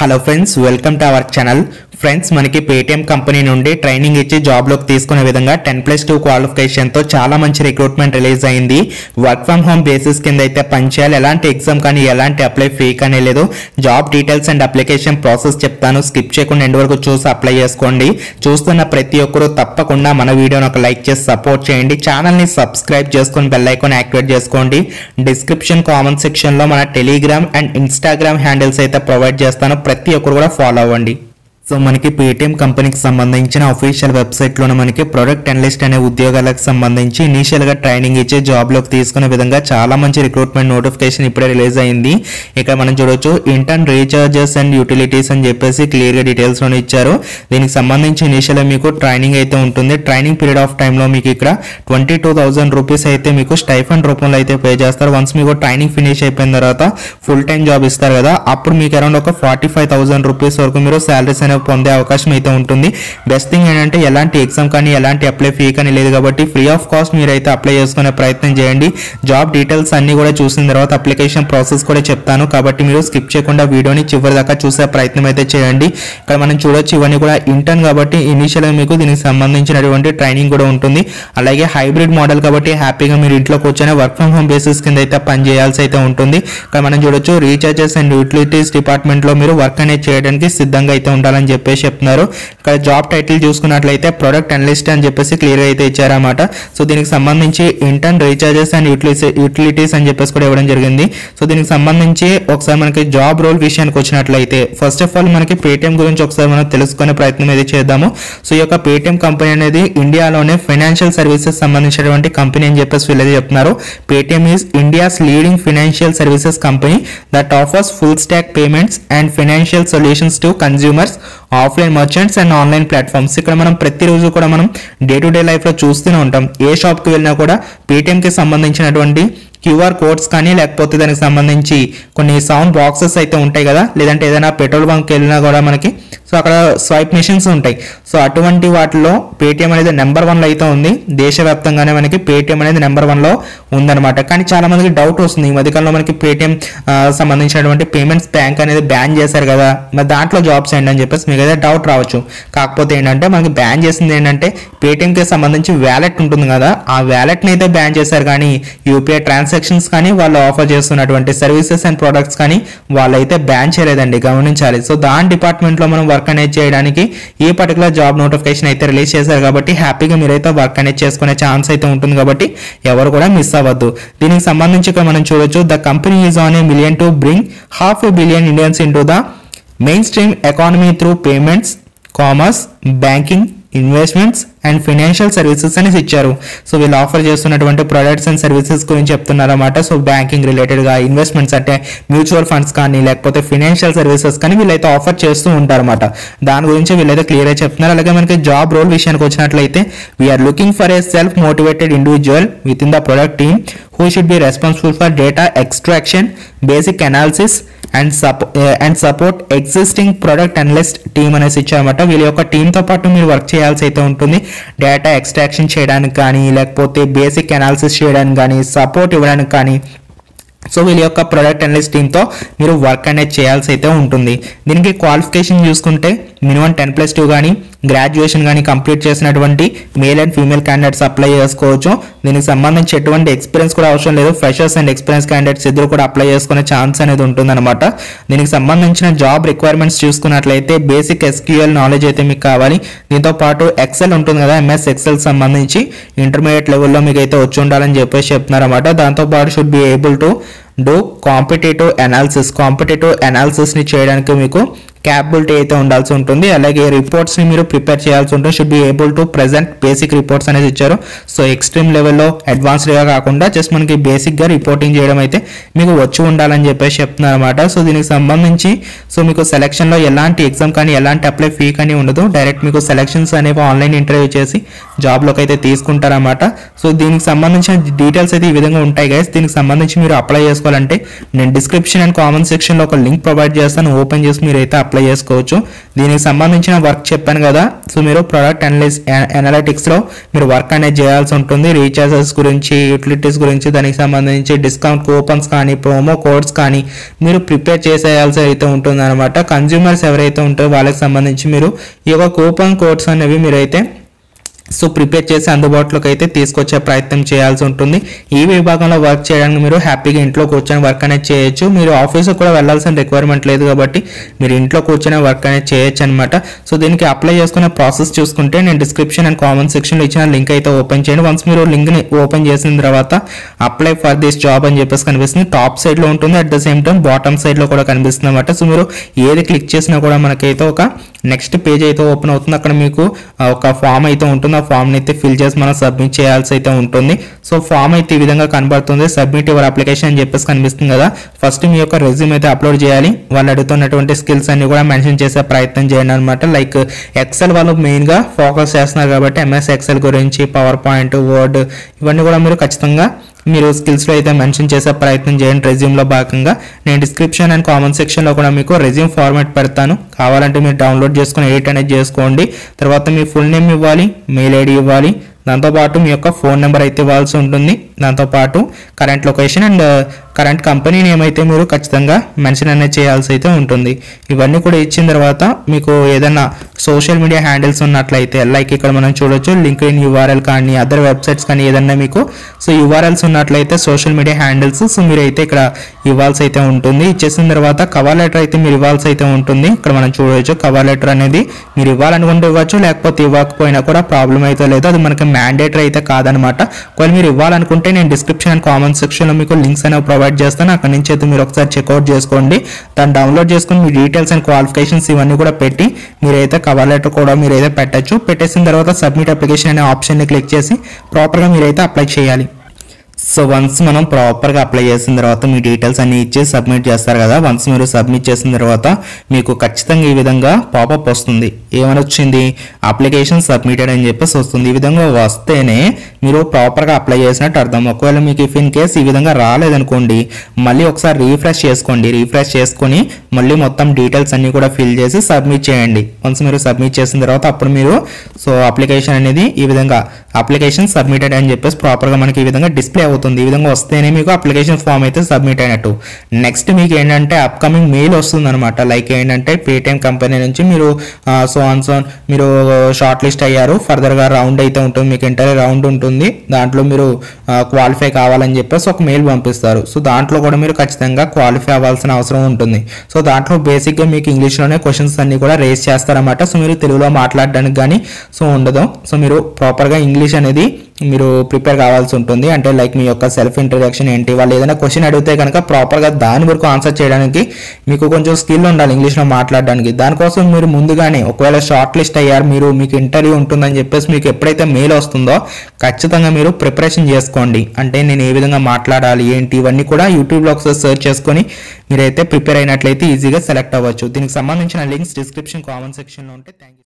hello friends welcome to our channel friends మనకి Paytm company నుండి training ఇచ్చి జాబ్లోకి తీసుకునే విధంగా టెన్ ప్లస్ టూ క్వాలిఫికేషన్తో చాలా మంచి రిక్రూట్మెంట్ రిలీజ్ అయింది వర్క్ ఫ్రమ్ హోమ్ బేసిస్ కింద అయితే పనిచేయాలి ఎలాంటి ఎగ్జామ్ కానీ ఎలాంటి అప్లై ఫీ కానీ లేదు job details and application process చెప్తాను స్కిప్ చేయకుండా ఎండ్ వరకు చూసి అప్లై చేసుకోండి చూస్తున్న ప్రతి ఒక్కరూ తప్పకుండా మన వీడియోని ఒక లైక్ చేసి సపోర్ట్ చేయండి ఛానల్ని సబ్స్క్రైబ్ చేసుకొని బెల్ ఐకాన్ యాక్టివేట్ చేసుకోండి డిస్క్రిప్షన్ కామెంట్ సెక్షన్లో మన టెలిగ్రామ్ అండ్ ఇన్స్టాగ్రామ్ హ్యాండిల్స్ అయితే ప్రొవైడ్ చేస్తాను ప్రతి ఒక్కరు కూడా ఫాలో అవ్వండి సో మనకి పేటిఎం కంపెనీకి సంబంధించిన అఫీషియల్ వెబ్సైట్లోనే మనకి ప్రొడక్ట్ అనలిస్ట్ అనే ఉద్యోగాలకు సంబంధించి ఇనీషియల్గా ట్రైనింగ్ ఇచ్చి జాబ్లోకి తీసుకునే విధంగా చాలా మంచి రిక్రూట్మెంట్ నోటిఫికేషన్ ఇప్పుడే రిలీజ్ అయింది ఇక్కడ మనం చూడొచ్చు ఇంటర్న్ రీఛార్జెస్ అండ్ యూటిలిటీస్ అని చెప్పేసి క్లియర్గా డీటెయిల్స్లోనే ఇచ్చారు దీనికి సంబంధించి ఇనీషియల్గా మీకు ట్రైనింగ్ అయితే ఉంటుంది ట్రైనింగ్ పీరియడ్ ఆఫ్ టైంలో మీకు ఇక్కడ ట్వంటీ టూ థౌసండ్ రూపీస్ అయితే మీకు స్టైఫండ్ రూపంలో అయితే పే చేస్తారు వన్స్ మీకు ట్రైనింగ్ ఫినిష్ అయిపోయిన తర్వాత ఫుల్ టైం జాబ్ ఇస్తారు కదా అప్పుడు మీకు అరౌండ్ ఒక ఫార్టీ ఫైవ్ థౌసండ్ రూపీస్ వరకు మీరు శాలరీస్ అనేవి పొందే అవకాశం అయితే ఉంటుంది బెస్ట్ థింగ్ ఏంటంటే ఎలాంటి ఎగ్జామ్ కానీ ఎలాంటి అప్లై ఫీ కానీ లేదు కాబట్టి ఫ్రీ ఆఫ్ కాస్ట్ మీరైతే అప్లై చేసుకునే ప్రయత్నం చేయండి జాబ్ డీటెయిల్స్ అన్ని కూడా చూసిన తర్వాత అప్లికేషన్ ప్రాసెస్ కూడా చెప్తాను కాబట్టి మీరు స్కిప్ చేయకుండా వీడియోని చివరి దాకా చూసే ప్రయత్నం అయితే చేయండి ఇక్కడ మనం చూడొచ్చు ఇవన్నీ కూడా ఇంటర్న్ కాబట్టి ఇనీషియల్గా మీకు దీనికి సంబంధించినటువంటి ట్రైనింగ్ కూడా ఉంటుంది అలాగే హైబ్రిడ్ మోడల్ కాబట్టి హ్యాపీగా మీరు ఇంట్లో కూర్చొని వర్క్ ఫ్రమ్ హోమ్ బేసిస్ కింద అయితే పని చేయాల్సి అయితే ఉంటుంది ఇక్కడ మనం చూడొచ్చు రీఛార్జెస్ అండ్ యూటిలిటీస్ డిపార్ట్మెంట్ లో మీరు వర్క్ అనేది చేయడానికి సిద్ధంగా అయితే ఉండాలని చెప్పేసి చెప్తున్నారు ఇక్కడ జాబ్ టైటిల్ చూసుకున్నట్లయితే ప్రొడక్ట్ అనలిస్ట్ అని చెప్పేసి క్లియర్ అయితే ఇచ్చారన్నమాట సో దీనికి సంబంధించి intern recharges and utilities utilities అని చెప్పేసి కూడా ఇవ్వడం జరిగింది సో దీనికి సంబంధించి ఒకసారి మనకి జాబ్ రోల్ విషయానికి వచ్చినట్లయితే ఫస్ట్ ఆఫ్ ఆల్ మనకి పేటిఎం గురించి ఒకసారి మనం తెలుసుకునే ప్రయత్నం అయితే చేద్దాము సో ఈ యొక్క పేటిఎం కంపెనీ అనేది ఇండియాలోనే ఫైనాన్షియల్ సర్వీసెస్ సంబంధించినటువంటి కంపెనీ అని చెప్పేసి వీళ్ళైతే చెప్తున్నారు Paytm is India's leading financial services company that offers full stack payments and financial solutions to consumers offline merchants and online platforms ఇక్కడ మనం ప్రతిరోజు కూడా మనం డే టు డే లైఫ్లో చూస్తూనే ఉంటాం ఏ షాప్కి వెళ్ళినా కూడా పేటిఎంకి సంబంధించినటువంటి క్యూఆర్ కోడ్స్ కానీ లేకపోతే దానికి సంబంధించి కొన్ని సౌండ్ బాక్సెస్ అయితే ఉంటాయి కదా లేదంటే ఏదైనా పెట్రోల్ బంక్ వెళ్ళినా కూడా మనకి సో అక్కడ స్వైప్ మిషన్స్ ఉంటాయి సో అటువంటి వాటిలో పేటిఎం అనేది నెంబర్ వన్లో అయితే ఉంది దేశవ్యాప్తంగానే మనకి పేటిఎం అనేది నెంబర్ వన్లో ఉందన్నమాట కానీ చాలా మందికి డౌట్ వస్తుంది ఈ మధ్యకాలంలో మనకి పేటిఎం సంబంధించినటువంటి పేమెంట్స్ బ్యాంక్ అనేది బ్యాన్ చేశారు కదా మరి దాంట్లో జాబ్స్ ఏంటి అని చెప్పేసి మీకు అయితే డౌట్ రావచ్చు కాకపోతే ఏంటంటే మనకి బ్యాన్ చేసింది ఏంటంటే పేటిఎంకి సంబంధించి వ్యాలెట్ ఉంటుంది కదా ఆ వ్యాలెట్ని అయితే బ్యాన్ చేశారు కానీ యూపీఐ ట్రాన్సాక్షన్స్ కానీ వాళ్ళు ఆఫర్ చేస్తున్నటువంటి సర్వీసెస్ అండ్ ప్రొడక్ట్స్ కానీ వాళ్ళైతే బ్యాన్ చేయలేదండి గమనించాలి సో దాని డిపార్ట్మెంట్లో మనం వర్క్ అనేది చేయడానికి ఈ పర్టికులర్ జాబ్ నోటిఫికేషన్ అయితే రిలీజ్ చేశారు కాబట్టి హ్యాపీగా మీరైతే వర్క్ అనేది చేసుకునే ఛాన్స్ అయితే ఉంటుంది కాబట్టి ఎవరు కూడా మిస్ అవ్వద్దు దీనికి సంబంధించి ఇక్కడ మనం చూడొచ్చు the company is on a mission to bring half a billion Indians in to the mainstream economy through payments commerce banking investments and financial services అనేసి ఇచ్చారు సో వీళ్ళు ఆఫర్ చేస్తున్నటువంటి ప్రొడక్ట్స్ అండ్ సర్వీసెస్ గురించి చెప్తున్నారు అనమాట so banking రిలేటెడ్గా investments అంటే mutual funds కానీ లేకపోతే ఫైనాన్షియల్ సర్వీసెస్ కానీ వీళ్ళైతే ఆఫర్ చేస్తూ ఉంటారన్నమాట దాని గురించి వీళ్ళైతే క్లియర్గా చెప్తున్నారు అలాగే మనకి జాబ్ రోల్ విషయానికి వచ్చినట్లయితే we're looking for a self motivated individual with in the product team who should be responsible for data extraction basic analysis and సపో and support existing product analyst team అనేసి ఇచ్చారన్నమాట వీళ్ళ యొక్క టీంతో పాటు మీరు వర్క్ చేయాల్సి అయితే ఉంటుంది డేటా ఎక్స్ట్రాక్షన్ చేయడానికి కానీ లేకపోతే బేసిక్ అనాలిసిస్ చేయడానికి కానీ సపోర్ట్ ఇవ్వడానికి కానీ సో వీళ్ళ యొక్క ప్రొడక్ట్ అనలిస్ట్ టీంతో మీరు వర్క్ అనేది చేయాల్సి అయితే ఉంటుంది దీనికి క్వాలిఫికేషన్ చూసుకుంటే మినిమం టెన్ ప్లస్ టూ కానీ గ్రాడ్యుయేషన్ కానీ కంప్లీట్ చేసినటువంటి male and female candidates apply చేసుకోవచ్చు దీనికి సంబంధించి ఎటువంటి ఎక్స్పీరియన్స్ కూడా అవసరం లేదు ఫ్రెషర్స్ అండ్ ఎక్స్పీరియన్స్ క్యాండిడేట్స్ ఇద్దరు కూడా అప్లై చేసుకునే ఛాన్స్ అనేది ఉంటుందన్నమాట దీనికి సంబంధించిన జాబ్ రిక్వైర్మెంట్స్ చూసుకున్నట్లయితే బేసిక్ ఎస్క్యూఎల్ నాలెడ్జ్ అయితే మీకు కావాలి దీంతో పాటు ఎక్సెల్ ఉంటుంది కదా ఎంఎస్ ఎక్సెల్ సంబంధించి ఇంటర్మీడియట్ లెవెల్లో మీకు అయితే వచ్చి ఉండాలని చెప్పేసి చెప్తున్నారన్నమాట దాంతో పాటు should be able to do competitive analysis competitive అనాలిసిస్ని చేయడానికి మీకు క్యాపబిలిటీ అయితే ఉండాల్సి ఉంటుంది అలాగే రిపోర్ట్స్ని మీరు ప్రిపేర్ చేయాల్సి ఉంటుంది should be able to present basic reports అనేది ఇచ్చారు సో ఎక్స్ట్రీమ్ లెవెల్లో అడ్వాన్స్డ్గా కాకుండా జస్ట్ మనకి బేసిక్గా రిపోర్టింగ్ చేయడం అయితే మీకు వచ్చి ఉండాలని చెప్పేసి చెప్తున్నారు అనమాట సో దీనికి సంబంధించి సో మీకు సెలక్షన్లో ఎలాంటి ఎగ్జామ్ కానీ ఎలాంటి అప్లై ఫీ కానీ ఉండదు డైరెక్ట్ మీకు సెలక్షన్స్ అనేవి ఆన్లైన్ ఇంటర్వ్యూ చేసి జాబ్లోకి అయితే తీసుకుంటారన్నమాట సో దీనికి సంబంధించిన డీటెయిల్స్ అయితే ఈ విధంగా ఉంటాయి గైస్ దీనికి సంబంధించి మీరు అప్లై చేసుకుని చేసుకోవాలంటే నేను డిస్క్రిప్షన్ అండ్ కామెంట్ సెక్షన్లో ఒక లింక్ ప్రొవైడ్ చేస్తాను ఓపెన్ చేసి మీరు అయితే అప్లై చేసుకోవచ్చు దీనికి సంబంధించిన వర్క్ చెప్పాను కదా సో మీరు ప్రొడక్ట్ అనలిస్ అనలిటిక్స్లో మీరు వర్క్ అనేది చేయాల్సి ఉంటుంది రీఛార్జెస్ గురించి యూటిలిటీస్ గురించి దానికి సంబంధించి డిస్కౌంట్ కూపన్స్ కానీ ప్రోమో కోడ్స్ కానీ మీరు ప్రిపేర్ చేసేయాల్సి అయితే ఉంటుంది అనమాట కన్జ్యూమర్స్ ఎవరైతే ఉంటారో వాళ్ళకి సంబంధించి మీరు ఈ యొక్క కూపన్ కోడ్స్ అనేవి మీరైతే సో ప్రిపేర్ చేసి అందుబాటులోకి అయితే తీసుకొచ్చే ప్రయత్నం చేయాల్సి ఉంటుంది ఈ విభాగంలో వర్క్ చేయడానికి మీరు హ్యాపీగా ఇంట్లో కూర్చొని వర్క్ అనేది చేయొచ్చు మీరు ఆఫీస్కి కూడా వెళ్ళాల్సిన రిక్వైర్మెంట్ లేదు కాబట్టి మీరు ఇంట్లో కూర్చొని వర్క్ అనేది చేయొచ్చు అనమాట సో దీనికి అప్లై చేసుకునే ప్రాసెస్ చూసుకుంటే నేను డిస్క్రిప్షన్ అండ్ కామెంట్ సెక్షన్లో ఇచ్చిన లింక్ అయితే ఓపెన్ చేయండి వన్స్ మీరు లింక్ని ఓపెన్ చేసిన తర్వాత అప్లై ఫర్ దిస్ జాబ్ అని చెప్పేసి కనిపిస్తుంది టాప్ సైడ్లో ఉంటుంది at the same time bottom సైడ్లో కూడా కనిపిస్తుంది అనమాట సో మీరు ఏది క్లిక్ చేసినా కూడా మనకైతే ఒక నెక్స్ట్ పేజ్ అయితే ఓపెన్ అవుతుంది అక్కడ మీకు ఆ, ఒక ఫామ్ అయితే ఉంటుంది ఆ ఫామ్ని అయితే ఫిల్ చేసి మనం సబ్మిట్ చేయాల్సి అయితే ఉంటుంది సో ఫామ్ అయితే ఈ విధంగా కనబడుతుంది సబ్మిట్ యువర్ అప్లికేషన్ అని చెప్పేసి కనిపిస్తుంది కదా ఫస్ట్ మీ యొక్క రెజ్యూమ్ అయితే అప్లోడ్ చేయాలి వాళ్ళు అడుగుతున్నటువంటి స్కిల్స్ అన్ని కూడా మెన్షన్ చేసే ప్రయత్నం చేయండి అనమాట లైక్ ఎక్సెల్ వాళ్ళు మెయిన్గా ఫోకస్ చేస్తున్నారు కాబట్టి ఎంఎస్ ఎక్సెల్ గురించి పవర్ పాయింట్ వర్డ్ ఇవన్నీ కూడా మీరు ఖచ్చితంగా మీరు స్కిల్స్లో అయితే మెన్షన్ చేసే ప్రయత్నం చేయండి రెజ్యూమ్లో భాగంగా నేను డిస్క్రిప్షన్ అండ్ కామెంట్ సెక్షన్లో కూడా మీకు రెజ్యూమ్ ఫార్మాట్ పెడతాను కావాలంటే మీరు డౌన్లోడ్ చేసుకుని ఎడిట్ అనేది చేసుకోండి తర్వాత మీ ఫుల్ నేమ్ ఇవ్వాలి మెయిల్ ఐడి ఇవ్వాలి దాంతోపాటు మీ యొక్క ఫోన్ నెంబర్ అయితే ఇవ్వాల్సి ఉంటుంది దాంతోపాటు current location and current company name అయితే మీరు ఖచ్చితంగా మెన్షన్ అనేది చేయాల్సి అయితే ఉంటుంది ఇవన్నీ కూడా ఇచ్చిన తర్వాత మీకు ఏదైనా సోషల్ మీడియా హ్యాండిల్స్ ఉన్నట్లయితే లైక్ ఇక్కడ మనం చూడొచ్చు లింక్ ఇన్ యూఆర్ఎల్ కానీ అదర్ వెబ్సైట్స్ కానీ ఏదన్నా మీకు సో యూఆర్ఎల్స్ ఉన్నట్లయితే సోషల్ మీడియా హ్యాండిల్స్ సో మీరు అయితే ఇక్కడ ఇవ్వాల్సి అయితే ఉంటుంది ఇచ్చేసిన తర్వాత కవర్ లెటర్ అయితే మీరు ఇవ్వాల్సి అయితే ఉంటుంది ఇక్కడ మనం చూడవచ్చు కవర్ లెటర్ అనేది మీరు ఇవ్వాలనుకుంటే ఇవ్వచ్చు లేకపోతే ఇవ్వకపోయినా కూడా ప్రాబ్లం అయితే లేదు అది మనకి మ్యాండేటరీ అయితే కాదనమాట ఒకవేళ మీరు ఇవ్వాలనుకుంటే నేను డిస్క్రిప్షన్ అండ్ కామెంట్ సెక్షన్లో మీకు లింక్స్ అనేవి ప్రొవైడ్ చేస్తాను అక్కడ నుంచి అయితే మీరు ఒకసారి చెక్అవుట్ చేసుకోండి దాన్ని డౌన్లోడ్ చేసుకుని మీ డీటెయిల్స్ అండ్ క్వాలిఫికేషన్స్ ఇవన్నీ కూడా పెట్టి మీరైతే కవర్ లెటర్ కూడా మీరైతే పెట్టచ్చు పెట్టేసిన తర్వాత సబ్మిట్ అప్లికేషన్ అనే ఆప్షన్ని క్లిక్ చేసి ప్రాపర్గా మీరైతే అప్లై చేయాలి సో వన్స్ మనం ప్రాపర్గా అప్లై చేసిన తర్వాత మీ డీటెయిల్స్ అన్ని ఇచ్చి సబ్మిట్ చేస్తారు కదా వన్స్ మీరు సబ్మిట్ చేసిన తర్వాత మీకు ఖచ్చితంగా ఈ విధంగా పాపప్ వస్తుంది ఏమని వచ్చింది అప్లికేషన్ సబ్మిటెడ్ అని చెప్పేసి వస్తుంది ఈ విధంగా వస్తేనే మీరు ప్రాపర్గా అప్లై చేసినట్టు అర్థం ఒకవేళ మీకు ఇఫ్ ఇన్ కేస్ ఈ విధంగా రాలేదనుకోండి మళ్ళీ ఒకసారి రీఫ్రెష్ చేసుకోండి రీఫ్రెష్ చేసుకొని మళ్ళీ మొత్తం డీటెయిల్స్ అన్ని కూడా ఫిల్ చేసి సబ్మిట్ చేయండి వన్స్ మీరు సబ్మిట్ చేసిన తర్వాత అప్పుడు మీరు సో అప్లికేషన్ అనేది ఈ విధంగా అప్లికేషన్ సబ్మిటెడ్ అని చెప్పేసి ప్రాపర్గా మనకి ఈ విధంగా డిస్ప్లే అవుతుంది ఈ విధంగా వస్తేనే మీకు అప్లికేషన్ ఫామ్ అయితే సబ్మిట్ అయినట్టు నెక్స్ట్ మీకు ఏంటంటే అప్కమింగ్ మెయిల్ వస్తుంది అనమాట లైక్ ఏంటంటే పేటిఎం కంపెనీ నుంచి మీరు సో ఆన్ సో మీరు షార్ట్ లిస్ట్ అయ్యారు ఫర్దర్గా రౌండ్ అయితే ఉంటుంది మీకు ఇంటర్వ్యూ రౌండ్ ఉంటుంది దాంట్లో మీరు క్వాలిఫై కావాలని చెప్పేసి ఒక మెయిల్ పంపిస్తారు సో దాంట్లో కూడా మీరు ఖచ్చితంగా క్వాలిఫై అవ్వాల్సిన అవసరం ఉంటుంది సో దాంట్లో బేసిక్గా మీకు ఇంగ్లీష్లోనే క్వశ్చన్స్ అన్ని కూడా రేస్ చేస్తారన్నమాట సో మీరు తెలుగులో మాట్లాడడానికి కానీ సో ఉండదు సో మీరు ప్రాపర్గా ఇంగ్లీష్ అనేది మీరు ప్రిపేర్ కావాల్సి ఉంటుంది అంటే లైక్ మీ యొక్క సెల్ఫ్ ఇంట్రడక్షన్ ఏంటి వాళ్ళు ఏదైనా క్వశ్చన్ అడిగితే కనుక ప్రాపర్గా దాని వరకు ఆన్సర్ చేయడానికి మీకు కొంచెం స్కిల్ ఉండాలి ఇంగ్లీష్లో మాట్లాడడానికి దానికోసం మీరు ముందుగానే ఒకవేళ షార్ట్ లిస్ట్ అయ్యారు మీరు మీకు ఇంటర్వ్యూ ఉంటుందని చెప్పేసి మీకు ఎప్పుడైతే మెయిల్ వస్తుందో ఖచ్చితంగా మీరు ప్రిపరేషన్ చేసుకోండి అంటే నేను ఏ విధంగా మాట్లాడాలి ఏంటి ఇవన్నీ కూడా యూట్యూబ్లో ఒకసారి సెర్చ్ చేసుకొని మీరైతే ప్రిపేర్ అయినట్లయితే ఈజీగా సెలెక్ట్ అవ్వచ్చు దీనికి సంబంధించిన లింక్స్ డిస్క్రిప్షన్ కామెంట్ సెక్షన్లో ఉంటే థ్యాంక్ యూ